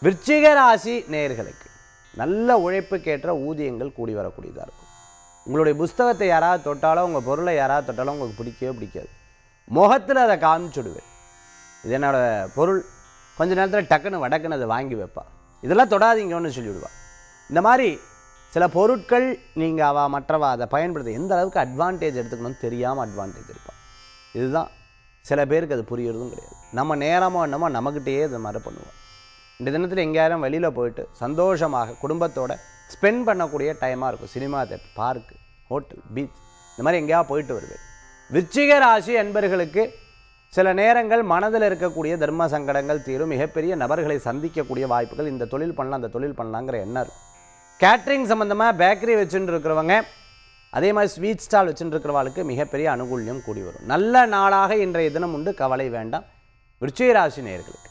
விருச்சிக ராசி நேயர்களுக்கு நல்ல உழைப்புக்கேற்ற ஊதியங்கள் கூடி வரக்கூடியதாக இருக்கும் உங்களுடைய புஸ்தகத்தை யாராவது தொட்டாலோ உங்கள் பொருளை யாராவது தொட்டாலோ உங்களுக்கு பிடிக்கவே பிடிக்காது முகத்தில் அதை காமிச்சுடுவேன் இது என்னோட பொருள் கொஞ்ச நேரத்தில் டக்குன்னு வடக்குன்னு அதை வாங்கி வைப்பா இதெல்லாம் தொடாதீங்கன்னு சொல்லிவிடுவா இந்த மாதிரி சில பொருட்கள் நீங்கள் அவ மற்றவா அதை பயன்படுத்த எந்த அளவுக்கு அட்வான்டேஜ் எடுத்துக்கணும்னு தெரியாமல் அட்வான்டேஜ் எடுப்பான் இதுதான் சில பேருக்கு அது புரியறதும் கிடையாது நம்ம நேரமாக என்னமோ நம்மக்கிட்டேயே இது மாதிரி பண்ணுவோம் இந்த தினத்தில் எங்கேயாரும் வெளியில் போயிட்டு சந்தோஷமாக குடும்பத்தோட ஸ்பெண்ட் பண்ணக்கூடிய டைமாக இருக்கும் cinema theatre park hotel beach இந்த மாதிரி எங்கேயாவது போயிட்டு வருவேன் விருச்சிக ராசி என்பர்களுக்கு சில நேரங்கள் மனதில் இருக்கக்கூடிய தர்ம சங்கடங்கள் தீரும் மிகப்பெரிய நபர்களை சந்திக்கக்கூடிய வாய்ப்புகள் இந்த தொழில் பண்ணலாம் அந்த தொழில் பண்ணலாங்கிற எண்ணம் இருக்கும் கேட்ரிங் சம்மந்தமாக பேக்கரி வச்சுட்டு இருக்கிறவங்க அதே மாதிரி ஸ்வீட் ஸ்டால் வச்சுட்டு இருக்கிறவங்களுக்கு மிகப்பெரிய அனுகூல்யம் கூடி வரும் நல்ல நாளாக இன்றைய தினம் உண்டு கவலை வேண்டாம் விருச்சிக ராசி நேயர்களுக்கு